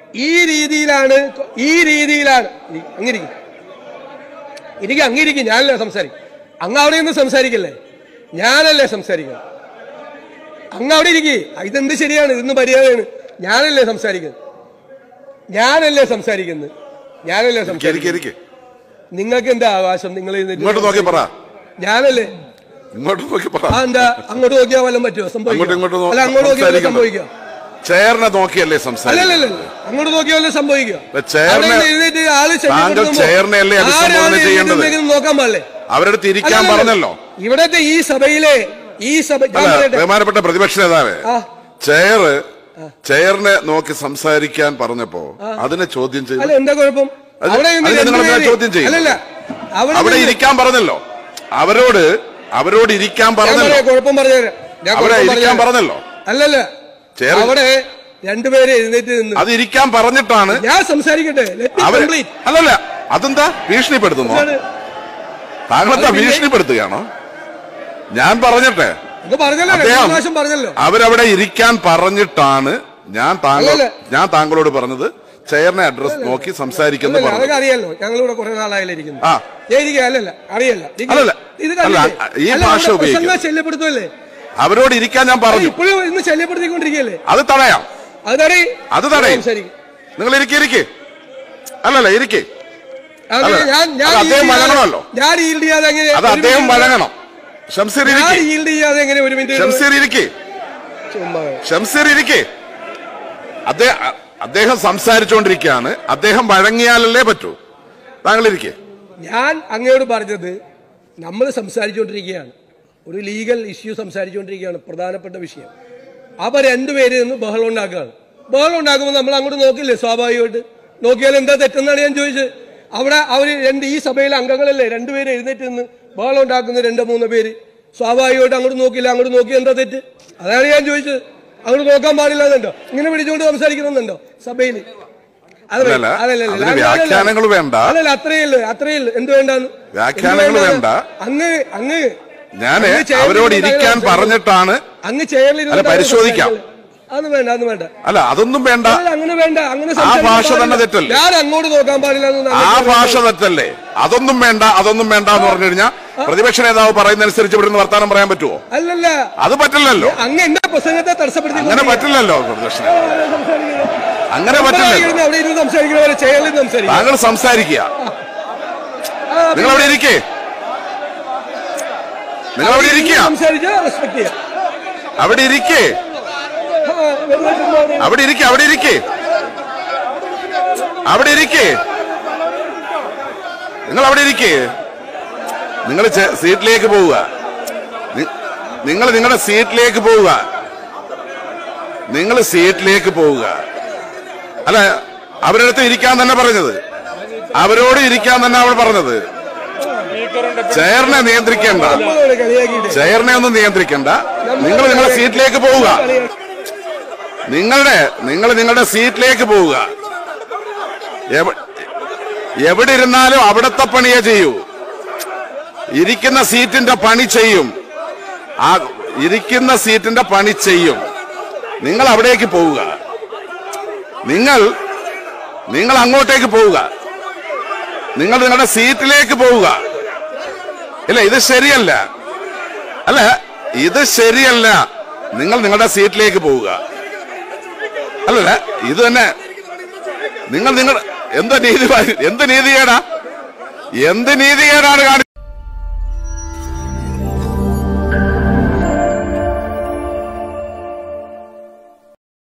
ഈ രീതിയിലാണ് ഈ രീതിയിലാണ് ഇരി- അങ്ങിരിക്കും ഇരിക്കും അങ്ങിരിക്കും ഞാനല്ലേ സംസാരിക്കും അങ്ങ് അവിടെ നിന്ന് സംസാരിക്കല്ലേ ഞാനല്ലേ സംസാരിക്കുന്നത് അങ്ങ് അവിടെ ഇരിക്കേ ഇതെന്ത് ശരിയാണ് ഇതൊന്നും മര്യാദയാണ് ഞാനല്ലേ സംസാരിക്കുന്നത് ഞാനല്ലേ സംസാരിക്കുന്നത് ഞാനല്ലേ ഇരിക്ക്, സംസാരിക്കുന്നത് ഇരിക്ക്. നിങ്ങൾക്ക് എന്താ ആവാസം നിങ്ങൾ ഇരുന്നിട്ട് ഇങ്ങോട്ട് നോക്കി പറ ഞാനല്ലേ ഇങ്ങോട്ട് നോക്കി പറ ആ എന്താ അങ്ങോട്ട് നോക്കിയാൽ വല്ലതും പറ്റുമോ സംഭവിക്കുമോ? അങ്ങോട്ടും ഇങ്ങോട്ടും നോ- അല്ല അങ്ങോട്ട് നോക്കിയാൽ വല്ലതും സംസാരിക്കണ്ട. സംഭവിക്കുക ചെയറിനെ നോക്കിയല്ലേ സംസാരിക്കുന്നത് അല്ലല്ലല്ല അങ്ങോട്ട് നോക്കിയാൽ വല്ലതും സംഭവിക്കുക ഇപ്പൊ ചെയറിനെ- അവിടെ എഴുന്നേറ്റ് ആള് താങ്കൾ ശല്യപ്പെടുത്തുമ്പോ ചെയറിനെയല്ലേ അഭിസംബോധന ആരാണ് ചെയ്യേണ്ടത്? എഴുന്നേറ്റ് നോക്കാൻ പാടില്ലേ അവരുടെ തിരിക്കാൻ അല്ലല്ലല്ല. പറഞ്ഞല്ലോ ഇവിടത്തെ ഈ സഭയിലെ ഈ സഭ ഞാൻ അല്ല പറയട്ടെ. ബഹുമാനപ്പെട്ട പ്രതിപക്ഷ നേതാവ് ആ. ചെയറ് ചെയറിനെ നോക്കി സംസാരിക്കാൻ പറഞ്ഞപ്പോ അതിനെ ചോദ്യം ചെയ്തു അല്ല എന്താ കുഴപ്പം അത് അവിടെ നിന്ന് അതിനെ നിങ്ങൾ രണ്ടുപേര്- ചോദ്യം ചെയ്യും. അല്ലല്ല അവിടെ അവിടെ നിന്ന് ഇരിക്കാൻ പറഞ്ഞല്ലോ അവരോട് അവരോട് ഇരിക്കാൻ ഞാൻ പറഞ്ഞല്ലോ പറയാം, കുഴപ്പം പറഞ്ഞുതരാം ഞാൻ അവിടെ കുഴപ്പം ഇരിക്കാൻ പറഞ്ഞുതരാം. പറഞ്ഞല്ലോ അല്ലല്ല ചേർ- അവിടെ രണ്ടുപേരെ എഴുന്നേറ്റ് നിന്ന് അത് ഇരിക്കാൻ പറഞ്ഞിട്ടാണ് ഞാൻ സംസാരിക്കട്ടെ Let me അവര് complete. അല്ലല്ല അതെന്താ ഭീഷണിപ്പെടുത്തുന്നോ ഇതാണ്. താങ്കളെന്താ ഭീഷണിപ്പെടുത്തുകയാണോ ഞാൻ പറഞ്ഞിട്ടെ ഇത് പറഞ്ഞല്ലോ രണ്ട് അദ്ദേഹം പ്രാവശ്യം പറഞ്ഞല്ലോ അവരവിടെ ഇരിക്കാൻ പറഞ്ഞിട്ടാണ് ഞാൻ താങ്കൾ അല്ലല്ല. ഞാൻ താങ്കളോട് പറഞ്ഞത് ചെയറിനെ അഡ്രസ് നോക്കി സംസാരിക്കുന്നു അല്ലല്ല, പറഞ്ഞു അതൊക്കെ അറിയാലോ ഞങ്ങളിവിടെ കുറെ നാളായാലും ഇരിക്കുന്നു ആ. എനിക്ക് അല്ലല്ല അറിയല്ല ഇത് അല്ലല്ല. ഇത് അല്ല, കണ്ടില്ലേ? ഈ അല്ല, ഭാഷ അവിടെ ഉപയോഗിക്കും. പ്രസംഗം ശല്യപ്പെടുത്തുമല്ലേ അവരോട് ഇരിക്കാൻ ഞാൻ പറഞ്ഞു ഇപ്പോഴും ഇന്ന് ശല്യപ്പെടുത്തിക്കൊണ്ടിരിക്കുകയല്ലേ അത് തടയാം അത് തടയും അത് തടയും സംസാരിക്കും നിങ്ങൾ ഇരിക്കെ ഇരിക്കെ അല്ലല്ല ഇരിക്കെ അത് അല്ല, ഞാൻ ഞാൻ അത് അദ്ദേഹം yield ചെയ്യാതെ- വഴങ്ങണമല്ലോ. ഞാൻ yield ചെയ്യാതെ എങ്ങനെ അത് ഒരു അദ്ദേഹം minute വഴങ്ങണം ഷംസീർ ഞാൻ ഇരിക്കെ yield ചെയ്യാതെ എങ്ങനെ ഒരു മിനിറ്റ് ഷംസീർ ഇരിക്കെ ചുമ്മാ ഷംസീർ ഇരിക്കെ അദ്ദേഹം അദ്ദേഹം സംസാരിച്ചുകൊണ്ടിരിക്കുകയാണ് അദ്ദേഹം വഴങ്ങിയാലല്ലേ പറ്റൂ താങ്കൾ ഇരിക്കെ ഞാൻ അങ്ങയോട് പറഞ്ഞത് നമ്മൾ സംസാരിച്ചുകൊണ്ടിരിക്കുകയാണ് ഒരു ലീഗൽ ഇഷ്യൂ സംസാരിച്ചുകൊണ്ടിരിക്കുകയാണ് പ്രധാനപ്പെട്ട വിഷയം അപ്പൊ രണ്ടുപേര് നിന്ന് ബഹളം ഉണ്ടാക്കുകയാണ് ബഹളം ഉണ്ടാക്കുമ്പോൾ നമ്മൾ അങ്ങോട്ട് നോക്കില്ലേ സ്വാഭാവികമായിട്ട് നോക്കിയാൽ എന്താ തെറ്റെന്നാണ് ഞാൻ ചോദിച്ചത് അവിടെ അവര് രണ്ട് ഈ സഭയിലെ അംഗങ്ങളല്ലേ രണ്ടുപേര് എഴുന്നേറ്റ് നിന്ന് ബഹളം ഉണ്ടാക്കുന്ന രണ്ടോ മൂന്നോ പേര് സ്വാഭാവികമായിട്ട് അങ്ങോട്ട് നോക്കില്ല അങ്ങോട്ട് നോക്കി എന്താ തെറ്റ് അതാണ് ഞാൻ ചോദിച്ചത് അങ്ങോട്ട് നോക്കാൻ പാടില്ല എന്നുണ്ടോ ഇങ്ങനെ പിടിച്ചുകൊണ്ട് സംസാരിക്കണമെന്നുണ്ടോ സഭയിൽ അത് അല്ലല്ല, അതല്ലല്ല. അതിന് അല്ലല്ല. വ്യാഖ്യാനങ്ങൾ വേണ്ട. അല്ലല്ല അത്രയല്ലേ അത്രയല്ലേ എന്ത് വേണ്ടാന്ന് വ്യാഖ്യാനങ്ങൾ എന്ത് വേണ്ട. അങ്ങ് അങ്ങ് ഞാന് അങ്ങ് ചെയറിൽ അവരോട് ഇരുന്ന് ഇരിക്കാൻ അങ്ങനെ പറഞ്ഞിട്ടാണ് അങ്ങ് ചെയറിൽ അല്ല, പരിശോധിക്കാം. അതൊന്നും വേണ്ട അതൊന്നും വേണ്ട അല്ല അതൊന്നും വേണ്ട അല്ല, അങ്ങനെ വേണ്ട അങ്ങനെ ആ സംസാരിക്കാൻ ഭാഷ തന്നെ പാടില്ല. തെറ്റല്ലേ? ഞാൻ അങ്ങോട്ട് നോക്കാൻ പാടില്ല എന്ന് ആ അങ്ങ് ഭാഷ തെറ്റല്ലേ അതൊന്നും വേണ്ട അതൊന്നും വേണ്ട എന്ന് പറഞ്ഞു കഴിഞ്ഞാൽ പ്രതിപക്ഷ നേതാവ് പറയുന്നതനുസരിച്ച് ഇവിടുന്ന് വർത്താനം പറയാൻ പറ്റുമോ അല്ലല്ല അത് പറ്റില്ലല്ലോ അങ്ങ് എന്റെ പ്രസംഗത്തെ തടസ്സപ്പെടുത്തി അങ്ങനെ പറ്റില്ലല്ലോ പ്രതിപക്ഷ നേതാവ് അങ്ങനെ പറ്റില്ലല്ലോ അവിടെ ഇരുന്ന് സംസാരിക്കുന്നവരെ ചെയറിൽ ഇരുന്ന് സംസാരിക്കും താങ്കൾ സംസാരിക്കുക ആ, നിങ്ങൾ അവിടെ ഇരിക്കേ നിങ്ങൾ അവിടെ ഇരിക്കുക സംസാരിച്ചാൽ റെസ്പെക്ട് ചെയ്യാം അവിടെ ഇരിക്കേ ആ, വെറുതെ ചുമ്മാ അവിടെ അവിടെ ഇരിക്കേ അവിടെ ഇരിക്കേ അവിടെ ഇരിക്കേ നിങ്ങൾ അവിടെ ഇരിക്കേ നിങ്ങൾ ചെ- സീറ്റിലേക്ക് പോവുക നി- നിങ്ങൾ നിങ്ങളുടെ സീറ്റിലേക്ക് പോവുക നിങ്ങൾ സീറ്റിലേക്ക് പോവുക അല്ല അവരുടെ അടുത്ത് ഇരിക്കാൻ തന്നെ പറഞ്ഞത് അവരോട് ഇരിക്കാൻ തന്നെ അവൾ പറഞ്ഞത് ചെയറിനെ നിയന്ത്രിക്കേണ്ട നമ്മളോട് കളിയാക്കിയിട്ട് ചെയറിനെ ഒന്നും നിയന്ത്രിക്കണ്ട നിങ്ങൾ നിങ്ങളുടെ സീറ്റിലേക്ക് പോവുക നിങ്ങളുടെ നിങ്ങൾ നിങ്ങളുടെ സീറ്റിലേക്ക് പോവുക എവ- എവിടെ ഇരുന്നാലും അവിടത്തെ പണിയെ ചെയ്യൂ ഇരിക്കുന്ന സീറ്റിന്റെ പണി ചെയ്യും ആ ഇരിക്കുന്ന സീറ്റിന്റെ പണി ചെയ്യും നിങ്ങൾ അവിടേക്ക് പോവുക നിങ്ങൾ നിങ്ങൾ അങ്ങോട്ടേക്ക് പോവുക നിങ്ങൾ നിങ്ങളുടെ സീറ്റിലേക്ക് പോവുക ഇല്ല ഇത് ശരിയല്ല അല്ല ഇത് ശരിയല്ല നിങ്ങൾ നിങ്ങളുടെ സീറ്റിലേക്ക് പോവുക അല്ലല്ല ഇത് തന്നെ നിങ്ങൾ നിങ്ങൾ എന്ത് നീതി എന്ത് നീതികേടാ എന്ത് നീതികേടാണ് കാണിച്ചത്